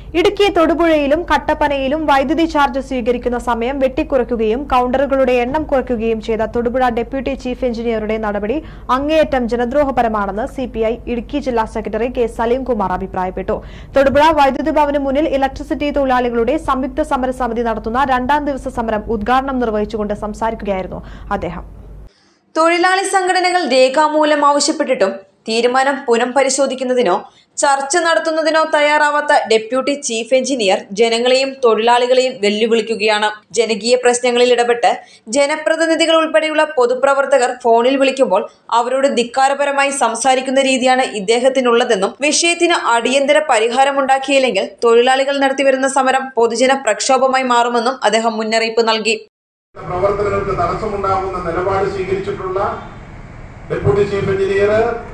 ഇടുക്കി തൊടുപുഴയിലും കട്ടപ്പനയിലും വൈദ്യുതി ചാർജ് സ്വീകരിക്കുന്ന സമയം വെട്ടിക്കുറയ്ക്കുകയും കൌണ്ടറുകളുടെ എണ്ണം കുറയ്ക്കുകയും ചെയ്ത തൊടുപുഴ ഡെപ്യൂട്ടി ചീഫ് എഞ്ചിനീയറുടെ നടപടി അങ്ങേയറ്റം ജനദ്രോഹപരമാണെന്ന് സിപിഐ ഇടുക്കി ജില്ലാ സെക്രട്ടറി കെ സലീംകുമാർ അഭിപ്രായപ്പെട്ടു തൊടുപുഴ വൈദ്യുതി ഭവന് മുന്നിൽ ഇലക്ട്രിസിറ്റി തൊഴിലാളികളുടെ സംയുക്ത സമരസമിതി നടത്തുന്ന രണ്ടാം ദിവസ സമരം ഉദ്ഘാടനം നിർവഹിച്ചുകൊണ്ട് സംസാരിക്കുകയായിരുന്നു അദ്ദേഹം തൊഴിലാളി സംഘടനകൾ രേഖാമൂലം ആവശ്യപ്പെട്ടിട്ടും തീരുമാനം പുനഃപരിശോധിക്കുന്നതിനോ ചർച്ച നടത്തുന്നതിനോ തയ്യാറാവാത്ത ഡെപ്യൂട്ടി ചീഫ് എഞ്ചിനീയർ ജനങ്ങളെയും തൊഴിലാളികളെയും വെല്ലുവിളിക്കുകയാണ് ജനകീയ പ്രശ്നങ്ങളിൽ ഇടപെട്ട് ജനപ്രതിനിധികൾ ഉൾപ്പെടെയുള്ള പൊതുപ്രവർത്തകർ ഫോണിൽ വിളിക്കുമ്പോൾ അവരോട് ധിക്കാരപരമായി സംസാരിക്കുന്ന രീതിയാണ് ഇദ്ദേഹത്തിനുള്ളതെന്നും വിഷയത്തിന് അടിയന്തര പരിഹാരമുണ്ടാക്കിയില്ലെങ്കിൽ തൊഴിലാളികൾ നടത്തിവരുന്ന സമരം പൊതുജന പ്രക്ഷോഭമായി മാറുമെന്നും അദ്ദേഹം മുന്നറിയിപ്പ് നൽകി പ്രവർത്തനങ്ങൾക്ക് തടസ്സമുണ്ടാകുന്ന നിലപാട് സ്വീകരിച്ചിട്ടുള്ള ഡെപ്യൂട്ടി ചീഫ് എഞ്ചിനീയർ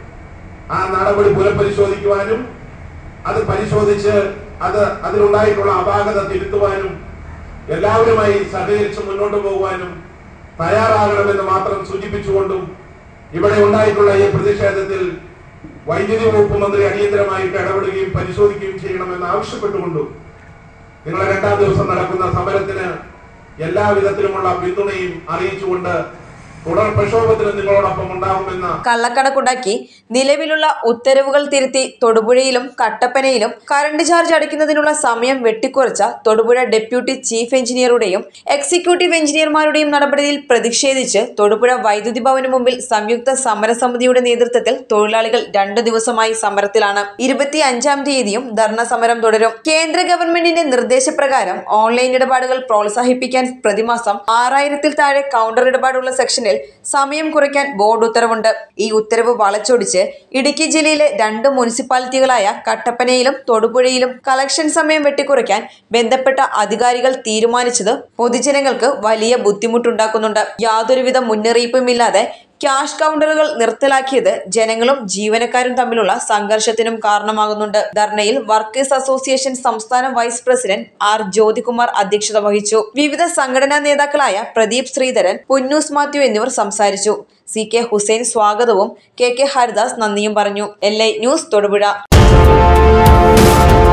ആ നടപടി പുനഃപരിശോധിക്കുവാനും അത് പരിശോധിച്ച് അത് അതിലുണ്ടായിട്ടുള്ള അപാകത തിരുത്തുവാനും എല്ലാവരുമായി സഹകരിച്ച് മുന്നോട്ട് പോകുവാനും തയ്യാറാകണമെന്ന് മാത്രം സൂചിപ്പിച്ചുകൊണ്ടും ഇവിടെ ഉണ്ടായിട്ടുള്ള ഈ പ്രതിഷേധത്തിൽ വൈദ്യുതി വകുപ്പ് മന്ത്രി അടിയന്തരമായിട്ട് ഇടപെടുകയും പരിശോധിക്കുകയും ചെയ്യണമെന്ന് ആവശ്യപ്പെട്ടുകൊണ്ടും നിങ്ങളെ രണ്ടാം ദിവസം നടക്കുന്ന സമരത്തിന് എല്ലാ വിധത്തിലുമുള്ള പിന്തുണയും അറിയിച്ചുകൊണ്ട് തുടർ പ്രക്ഷോഭത്തിന് നിങ്ങളോടൊപ്പം ഉണ്ടാകുമെന്ന കള്ളക്കണക്കുണ്ടാക്കി നിലവിലുള്ള ഉത്തരവുകൾ തിരുത്തി തൊടുപുഴയിലും കട്ടപ്പനയിലും കറണ്ട് ചാർജ് അടയ്ക്കുന്നതിനുള്ള സമയം വെട്ടിക്കുറച്ച തൊടുപുഴ ഡെപ്യൂട്ടി ചീഫ് എഞ്ചിനീയറുടെയും എക്സിക്യൂട്ടീവ് എഞ്ചിനീയർമാരുടെയും നടപടിയിൽ പ്രതിഷേധിച്ച് തൊടുപുഴ വൈദ്യുതി ഭവന് മുമ്പിൽ സംയുക്ത സമരസമിതിയുടെ നേതൃത്വത്തിൽ തൊഴിലാളികൾ രണ്ടു ദിവസമായി സമരത്തിലാണ് ഇരുപത്തി അഞ്ചാം തീയതിയും ധർണ സമരം തുടരും കേന്ദ്ര ഗവൺമെന്റിന്റെ നിർദ്ദേശപ്രകാരം ഓൺലൈൻ ഇടപാടുകൾ പ്രോത്സാഹിപ്പിക്കാൻ പ്രതിമാസം ആറായിരത്തിൽ താഴെ കൗണ്ടർ ഇടപാടുള്ള സെക്ഷനിൽ സമയം കുറയ്ക്കാൻ ബോർഡ് ഉത്തരവുണ്ട് ഈ ഉത്തരവ് വളച്ചൊടിച്ച് ഇടുക്കി ജില്ലയിലെ രണ്ട് മുനിസിപ്പാലിറ്റികളായ കട്ടപ്പനയിലും തൊടുപുഴയിലും കളക്ഷൻ സമയം വെട്ടിക്കുറയ്ക്കാൻ ബന്ധപ്പെട്ട അധികാരികൾ തീരുമാനിച്ചത് പൊതുജനങ്ങൾക്ക് വലിയ ബുദ്ധിമുട്ടുണ്ടാക്കുന്നുണ്ട് യാതൊരുവിധ മുന്നറിയിപ്പുമില്ലാതെ ക്യാഷ് കൗണ്ടറുകൾ നിർത്തലാക്കിയത് ജനങ്ങളും ജീവനക്കാരും തമ്മിലുള്ള സംഘർഷത്തിനും കാരണമാകുന്നുണ്ട് ധർണയിൽ വർക്കേഴ്സ് അസോസിയേഷൻ സംസ്ഥാന വൈസ് പ്രസിഡന്റ് ആർ ജ്യോതികുമാർ അധ്യക്ഷത വഹിച്ചു വിവിധ സംഘടനാ നേതാക്കളായ പ്രദീപ് ശ്രീധരൻ പുന്നൂസ് മാത്യു എന്നിവർ സംസാരിച്ചു സി കെ ഹുസൈൻ സ്വാഗതവും കെ കെ ഹരിദാസ് നന്ദിയും പറഞ്ഞു എൽ ഐ ന്യൂസ് തൊടുപുഴ